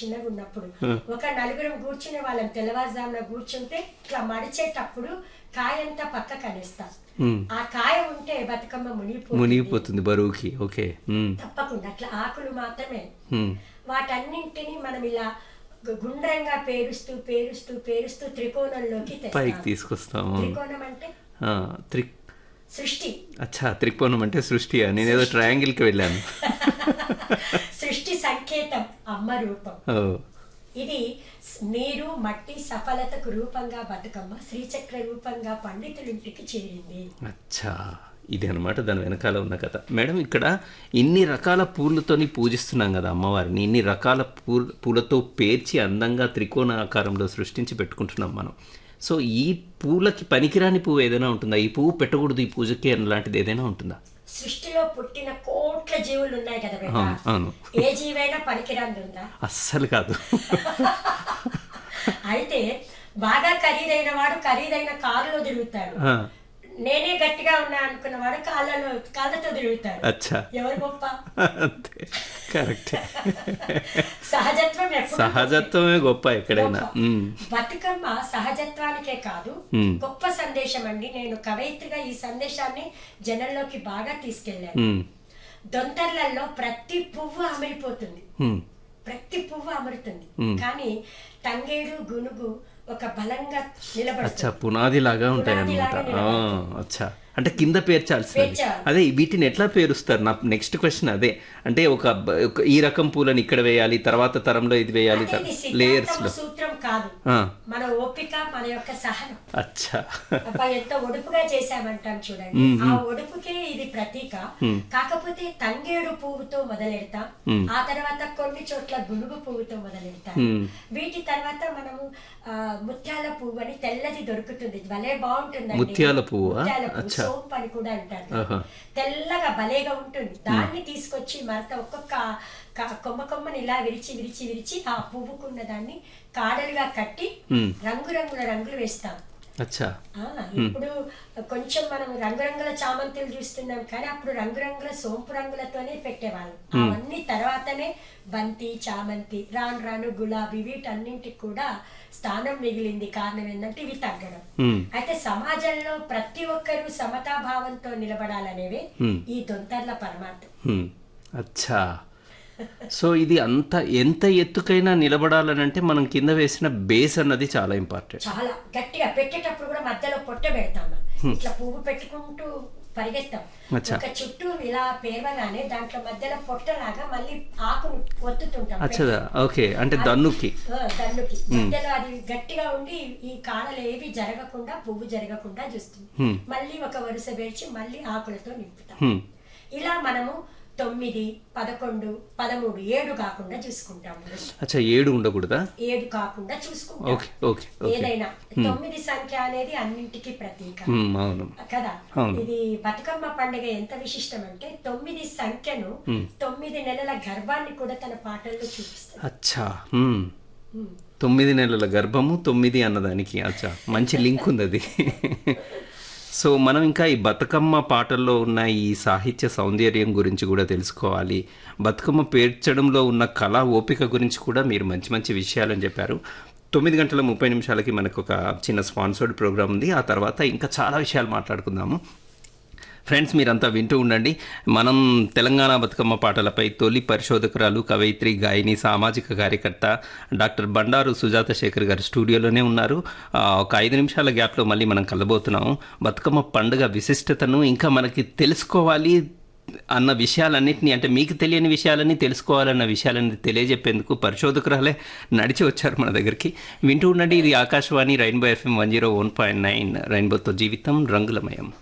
చిన్నగా ఉన్నప్పుడు ఒక నలుగురం కూర్చునే వాళ్ళం తెల్లవారుజామున కూర్చుంటే ఇట్లా మడిచేటప్పుడు కాయ అంతా పక్క కనేస్తాం మ్మ్. ఆ కాయ ఉంటే బతుకమ్మ మునిగిపోతుంది మునిగిపోతుంది బరువుకి ఓకే మ్మ్. తప్పకుండా అట్లా ఆకులు మాత్రమే మ్మ్. వాటన్నింటినీ మనం ఇలా గు- గుండ్రంగా పేరుస్తూ పేరుస్తూ పేరుస్తూ త్రికోణంలోకి పైకి తెస్తాం తీసుకొస్తాము త్రికోణం అంటే ఆ, త్రి సృష్టి అచ్చా త్రికోణం అంటే సృష్టి నేనేదో ట్రయాంగిల్కి వెళ్ళాను సృష్టి సంకేతం అమ్మ రూపం ఓ ఇది స్- నీరు మట్టి సఫలతకు రూపంగా బతుకమ్మ శ్రీచక్ర రూపంగా పండితులింటికి చేరింది అచ్చా ఇది అనమాట దాని వెనకాల ఉన్న కథ మేడం ఇక్కడ ఇన్ని రకాల పూలతోని పూజిస్తున్నాం కదా అమ్మవారిని ఇన్ని రకాల పూల పూలతో పేర్చి అందంగా త్రికోణ ఆకారంలో సృష్టించి పెట్టుకుంటున్నాం మనం సో ఈ పూలకి పనికిరాని పువ్వు ఏదైనా ఉంటుందా ఈ పువ్వు పెట్టకూడదు ఈ పూజకి అలాంటిది ఏదైనా ఉంటుందా సృష్టిలో పుట్టిన కోట్ల జీవులు ఉన్నాయి కదా బిడ్డ. అవును అవును ఏ జీవైనా పనికిరాంది ఉందా అస్సలు కాదు అయితే బాగా ఖరీదైన వాడు ఖరీదైన కారులో తిరుగుతాడు ఆ, నేనే గట్టిగా ఉన్నా అనుకున్న వాడు కాళ్ళలో కాళ్ళతో తిరుగుతాడు అచ్చా ఎవరు గొప్ప అంతే కరెక్ట్ సహజత్వం ఎప్పుడు సహజత్వమే గొప్ప ఎక్కడైనా ఉమ్, బతుకమ్మ సహజత్వానికే కాదు మ్మ్. గొప్ప సందేశం అండి నేను కవయిత్రిగా ఈ సందేశాన్ని జనంలోకి బాగా తీసుకెళ్ళాను ఉమ్, దొంతర్లలో ప్రతి పువ్వు అమరిపోతుంది ఉమ్, ప్రతి పువ్వు అమరుతుంది మ్మ్. కానీ తంగేడు గునుగు ఒక బలంగా నిలబడుతుంది అచ్చా పునాది లాగా ఉంటాయి పునాదిలాగా అనమాట అచ్చా అంటే కింద పేర్చాల్సింది పేర్చాలి. అదే వీటిని ఎట్లా పేరుస్తారు నా నెక్స్ట్ క్వశ్చన్ అదే అంటే ఒక బ- ఒక ఈ రకం పూలని ఇక్కడ వేయాలి తర్వాత తరంలో ఇది వేయాలి అంటే ఇది లేయర్స్ సిద్ధాంతము లో సూత్రం కాదు ఆ, మన ఓపిక మన యొక్క సహనం అచ్చా అబ్బా ఎంత ఒడుపుగా చేశామంటాం చూడండి ఆ ఒడుపుకే ఇది ప్రతీక కాకపోతే తంగేడు పువ్వుతో మొదలెడతాం ఆ తర్వాత కొన్ని చోట్ల గునుగు పువ్వుతో మొదలెడతాం మ్మ్. వీటి తర్వాత మనము ఆ, ముత్యాల పువ్వు అని తెల్లది దొరుకుతుంది భలే బాగుంటుంది ముత్యాల పువ్వా? ముత్యాల పువ్వు అచ్చా. సోంపు అని కూడా అంటారు ఆహా. తెల్లగా భలేగా ఉంటుంది దాన్ని తీసుకొచ్చి మరత ఒక్కొక్క క- కొమ్మ కొమ్మని ఇలా విరిచి విరిచి విరిచి ఆ పువ్వుకున్న దాన్ని కాడలుగా కట్టి మ్మ్. రంగురంగుల రంగులు వేస్తాం అచ్చా ఆ, ఇప్పుడు కొంచెం మనం రంగురంగుల చామంతులు చూస్తున్నాం కానీ అప్పుడు రంగురంగుల సోంపు రంగులతోనే పెట్టేవాళ్ళం అవన్నీ తర్వాతనే బంతి చామంతి రాను రాను గులాబీ వీటన్నింటికి కూడా స్థానం మిగిలింది కారణం ఏంటంటే ఇవి తగ్గడం ఉమ్, అయితే సమాజంలో ప్రతి ఒక్కరూ సమతాభావంతో నిలబడాలనేవే Hmm. ఈ దొంతర్ల పరమార్థం ఉమ్, అచ్చా సో ఇది అంత ఎంత ఎత్తుకైనా నిలబడాలనంటే మనం కింద వేసిన బేస్ అన్నది చాలా ఇంపార్టెంట్ చాలా గట్టిగా పెట్టేటప్పుడు కూడా మధ్యలో పొట్ట పెడతాం మనం. ఇట్లా పువ్వు పెట్టుకుంటూ పరిగెత్తాం అచ్చా. ఒక చుట్టూ ఇలా పేర్వగానే దాంట్లో మధ్యలో పొట్టలాగా మళ్ళీ ఆకును ఒత్తుతుంటాం అచ్చదా ఓకే అంటే దన్నుకి ఆ, దన్నుకి మధ్యలో అది గట్టిగా ఉండి ఈ కాడలు ఏవి జరగకుండా పువ్వు జరగకుండా చూస్తుంది Hmm. మళ్ళీ ఒక వరుస పేర్చి మళ్ళీ ఆకులతో నింపుతాం హ్మ్, ఇలా మనము తొమ్మిది పదకొండు పదమూడు ఏడు కాకుండా చూసుకుంటాం అచ్చా ఏడు ఉండకూడదా ఏడు కాకుండా చూసుకుంటాం ఓకే ఓకే ఓకే ఏదైనా తొమ్మిది సంఖ్య అనేది అన్నింటికి ప్రతీక హ్మ్, అవును కదా అవును. ఇది బతుకమ్మ పండుగ ఎంత విశిష్టం అంటే తొమ్మిది సంఖ్యను తొమ్మిది నెలల గర్భాన్ని కూడా తన పాటల్లో చూపిస్తుంది అచ్చా హ్మ్. ఉమ్. తొమ్మిది నెలల గర్భము తొమ్మిది అన్నదానికి అచ్చా మంచి లింక్ ఉంది అది సో మనం ఇంకా ఈ బతుకమ్మ పాటల్లో ఉన్న ఈ సాహిత్య సౌందర్యం గురించి కూడా తెలుసుకోవాలి బతుకమ్మ పేర్చడంలో ఉన్న కళా ఓపిక గురించి కూడా మీరు మంచి మంచి విషయాలని చెప్పారు తొమ్మిది గంటల ముప్పై నిమిషాలకి మనకు ఒక చిన్న స్పాన్సర్డ్ ప్రోగ్రామ్ ఉంది ఆ తర్వాత ఇంకా చాలా విషయాలు మాట్లాడుకుందాము ఫ్రెండ్స్ మీరంతా వింటూ ఉండండి మనం తెలంగాణ బతుకమ్మ పాటలపై తొలి పరిశోధకురాలు కవయిత్రి గాయని సామాజిక కార్యకర్త డాక్టర్ బండారు సుజాత శేఖర్ గారు స్టూడియోలోనే ఉన్నారు ఆ, ఒక ఐదు నిమిషాల గ్యాప్లో మళ్ళీ మనం కలబోతున్నాము బతుకమ్మ పండుగ విశిష్టతను ఇంకా మనకి తెలుసుకోవాలి అన్న విషయాలన్నింటినీ అంటే మీకు తెలియని విషయాలన్నీ తెలుసుకోవాలన్న విషయాలన్నీ తెలియజెప్పేందుకు పరిశోధకురాలే నడిచి వచ్చారు మన దగ్గరికి వింటూ ఉండండి ఇది Akashvani rainbow FM one zero one point nine రైన్బోతో జీవితం రంగులమయం